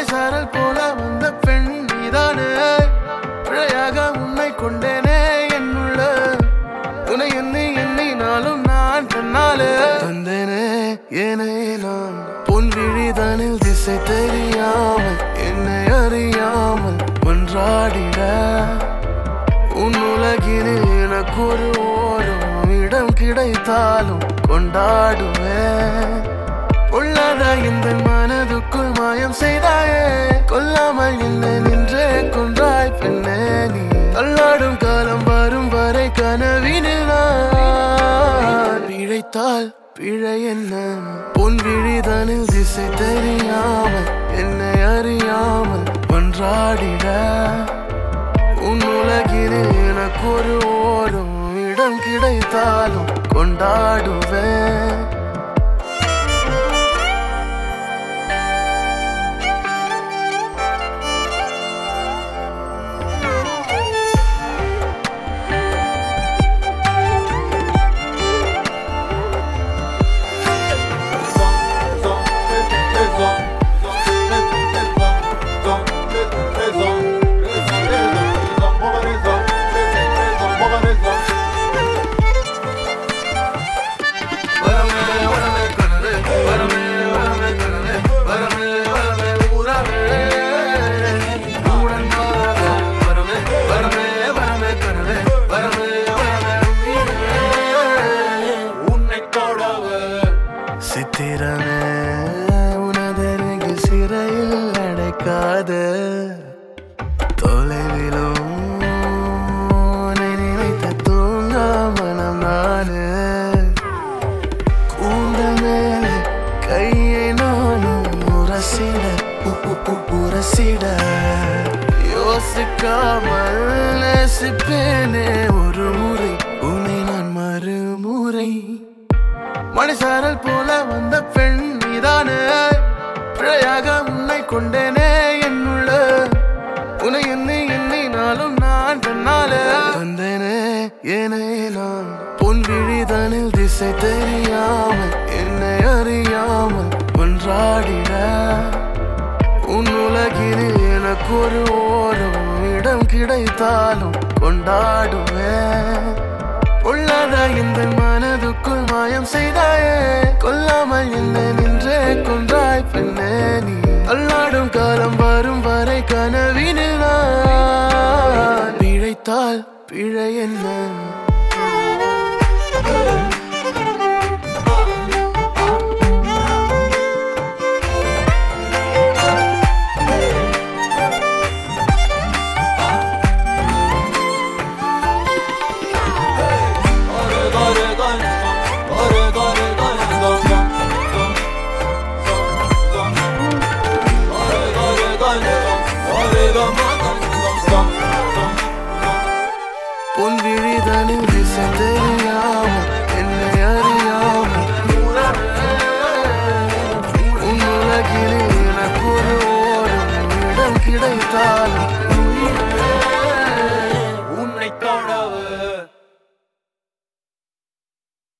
மணிசாரல் போல வந்த பெண் நீதானே பிழையாக உன்னை கொண்டேனே என்னுள்ள துணை எண்ணி எண்ணி நாளும் நான் தன்னாலே தந்தேனே ஏனே நான் பொன் விழிதனில் திசை தெரியாமல் என்னை அறியாமல் ஒன்றாடிட உன் உலகினில் எனக்கு ஒரு ஓரம் இடம் கிடைத்தாலும் கொண்டாடுவேன் உள்ளத இந்த மனதுக்குள் மாயம் செய்தாயே கொல்லாமல் என்னை நின்றே கொன்றாய் பெண்ணே நீ தள்ளாடும் காலம் வரும் வரை கனவினில் நான் பிழைத்தால் பிழை என்ன பொன் விழிதனில் திசை தெரியாமல் என்னை அறியாமல் ஒன்றாடிட உன் உலகினில் எனக்கு ஒரு ஓரம் இடம் கிடைத்தாலும் கொண்டாடுவேன் வரமே வரமே கனவே வரமே வரமே கனவே வரமே வரமே ஊரவே உடன் வாழ வரமே வரமே வரமே கனவே வரமே வரமே உயிரே உன்னை தொடவே சித்திரமே உனதருகு சிறையில் அடைக்காத தொலைவிலும் உன்னை நினைத்த தூங்கா மனம் நானு கூந்தல் மேலே கையை நானும் உரசிட உ- உ- உ- உரசிட யோசிக்காமல் நேசிப்பேனே ஒரு முறை உன்னை நான் மறுமுறை மணிசாரல் போல வந்த பெண் நீதானே பிழையாக உன்னை கொண்டேனே என்னுள்ள உன்னை எண்ணி எண்ணி நாளும் நான் தன்னாலே வந்தேனே ஏனே நான் பொன் விழிதனில் திசை தெரியாமல் என்னை அறியாமல் ஒன்றாடிட உன் உலகினில் எனக்கு ஒரு ஓரம் இடம் கிடைத்தாலும் கொண்டாடுவேன் உள்ளத இந்த மனதுக்குள் மாயம் செய்தாயே கொல்லாமல் என்னை நின்றே கொன்றாய் பெண்ணே நீ தள்ளாடும் காலம் வரும் வரை கனவினில் நான் பிழைத்தால் பிழை என்ன